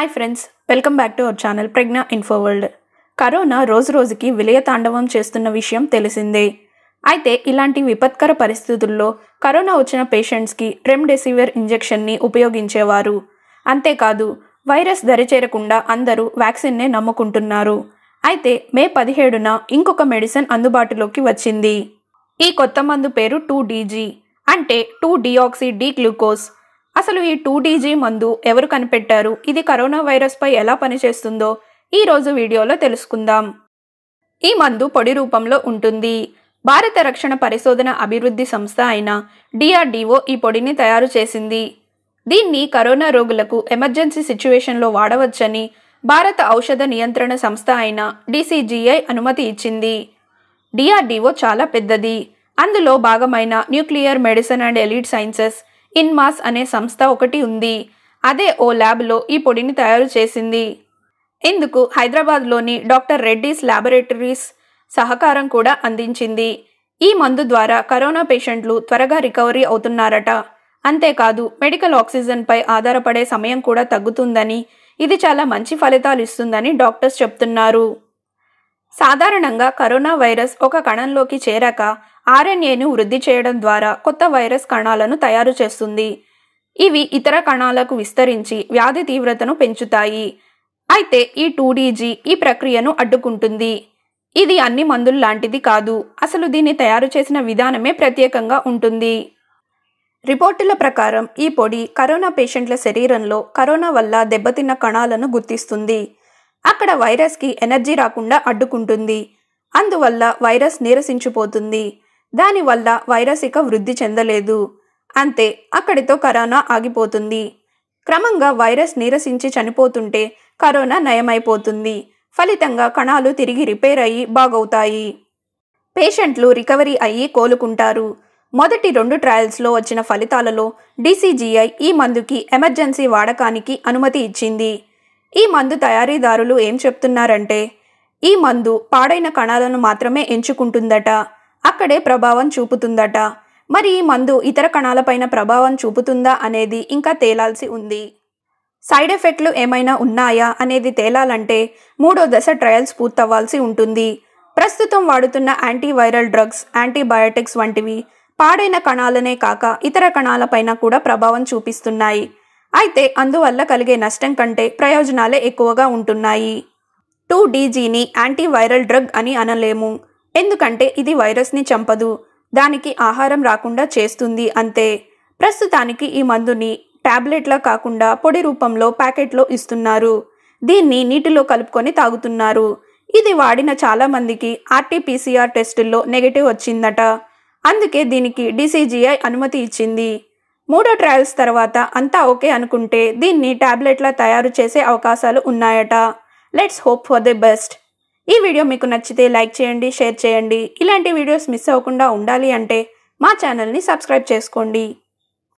hi friends welcome back to our channel Pragna info world corona రోజు రోజుకి విలయ తాండవం చేస్తున్న విషయం తెలిసిందే అయితే ఇలాంటి విపత్కర పరిస్థితుల్లో కరోనా వచ్చిన పేషెంట్స్కి రెమ్డెసివిర్ ఇంజెక్షన్ని ఉపయోగించేవారు అంతేకాదు వైరస్ దరిచేరకుండా అందరూ వ్యాక్సిన్నే నమ్ముకుంటున్నారు అయితే మే పదిహేడున ఇంకొక మెడిసిన్ అందుబాటులోకి వచ్చింది ఈ కొత్త మందు పేరు టూ డీజీ అంటే టూ డిఆక్సీ డీ గ్లూకోజ్ అసలు ఈ టూ డీజీ మందు ఎవరు కనిపెట్టారు ఇది కరోనా వైరస్పై ఎలా పనిచేస్తుందో ఈ రోజు వీడియోలో తెలుసుకుందాం ఈ మందు పొడి రూపంలో ఉంటుంది భారత రక్షణ పరిశోధన అభివృద్ధి సంస్థ అయిన డిఆర్డీఓ ఈ పొడిని తయారు చేసింది దీన్ని కరోనా రోగులకు ఎమర్జెన్సీ సిచ్యువేషన్లో వాడవచ్చని భారత ఔషధ నియంత్రణ సంస్థ అయిన డీసీజీఐ అనుమతి ఇచ్చింది డిఆర్డీఓ చాలా పెద్దది అందులో భాగమైన nuclear medicine and allied sciences INMAS అనే సంస్థ ఒకటి ఉంది అదే ఓ ల్యాబ్లో ఈ పొడిని తయారు చేసింది ఇందుకు హైదరాబాద్లోని డాక్టర్ రెడ్డీస్ ల్యాబొరేటరీస్ సహకారం కూడా అందించింది ఈ మందు ద్వారా కరోనా పేషెంట్లు త్వరగా రికవరీ అవుతున్నారట అంతేకాదు మెడికల్ ఆక్సిజన్పై ఆధారపడే సమయం కూడా తగ్గుతుందని ఇది చాలా మంచి ఫలితాలు ఇస్తుందని డాక్టర్స్ చెప్తున్నారు సాధారణంగా కరోనా వైరస్ ఒక కణంలోకి చేరాక ఆర్ఎన్ఏను వృద్ధి చేయడం ద్వారా కొత్త వైరస్ కణాలను తయారు చేస్తుంది ఇవి ఇతర కణాలకు విస్తరించి వ్యాధి తీవ్రతను పెంచుతాయి అయితే ఈ టూడీజీ ఈ ప్రక్రియను అడ్డుకుంటుంది ఇది అన్ని మందులు లాంటిది కాదు అసలు దీన్ని తయారు చేసిన విధానమే ప్రత్యేకంగా ఉంటుంది రిపోర్టుల ప్రకారం ఈ పొడి కరోనా పేషెంట్ల శరీరంలో కరోనా వల్ల దెబ్బతిన్న కణాలను గుర్తిస్తుంది అక్కడ వైరస్కి ఎనర్జీ రాకుండా అడ్డుకుంటుంది అందువల్ల వైరస్ నీరసించిపోతుంది దానివల్ల వైరస్ ఇక వృద్ధి చెందలేదు అంతే అక్కడితో కరోనా ఆగిపోతుంది క్రమంగా వైరస్ నీరసించి చనిపోతుంటే కరోనా నయమైపోతుంది ఫలితంగా కణాలు తిరిగి రిపేర్ అయ్యి బాగవుతాయి పేషెంట్లు రికవరీ అయ్యి కోలుకుంటారు మొదటి రెండు ట్రయల్స్లో వచ్చిన ఫలితాలలో డీసీజీఐ ఈ మందుకి ఎమర్జెన్సీ వాడకానికి అనుమతి ఇచ్చింది ఈ మందు తయారీదారులు ఏం చెప్తున్నారంటే ఈ మందు పాడైన కణాలను మాత్రమే ఎంచుకుంటుందట అక్కడే ప్రభావం చూపుతుందట మరి ఈ మందు ఇతర కణాలపైన ప్రభావం చూపుతుందా అనేది ఇంకా తేలాల్సి ఉంది సైడ్ ఎఫెక్ట్లు ఏమైనా ఉన్నాయా అనేది తేలాలంటే మూడో దశ ట్రయల్స్ పూర్తవ్వాల్సి ఉంటుంది ప్రస్తుతం వాడుతున్న యాంటీవైరల్ డ్రగ్స్ యాంటీబయాటిక్స్ వంటివి పాడైన కణాలనే కాక ఇతర కణాలపైన కూడా ప్రభావం చూపిస్తున్నాయి అయితే అందువల్ల కలిగే నష్టం కంటే ప్రయోజనాలే ఎక్కువగా ఉంటున్నాయి టూ డీజీని యాంటీవైరల్ డ్రగ్ అని అనలేము ఎందుకంటే ఇది వైరస్ని చంపదు దానికి ఆహారం రాకుండా చేస్తుంది అంతే ప్రస్తుతానికి ఈ మందుని టాబ్లెట్లా కాకుండా పొడి రూపంలో ప్యాకెట్లో ఇస్తున్నారు దీన్ని నీటిలో కలుపుకొని తాగుతున్నారు ఇది వాడిన చాలా మందికి ఆర్టీపీసీఆర్ టెస్టుల్లో నెగటివ్ వచ్చిందట అందుకే దీనికి డీసీజీఐ అనుమతి ఇచ్చింది మూడో ట్రయల్స్ తర్వాత అంతా ఓకే అనుకుంటే దీన్ని టాబ్లెట్లా తయారు చేసే అవకాశాలు ఉన్నాయట let's hope for the best ఈ వీడియో మీకు నచ్చితే లైక్ చేయండి షేర్ చేయండి ఇలాంటి వీడియోస్ మిస్ అవ్వకుండా ఉండాలి అంటే మా ఛానల్ని సబ్స్క్రైబ్ చేసుకోండి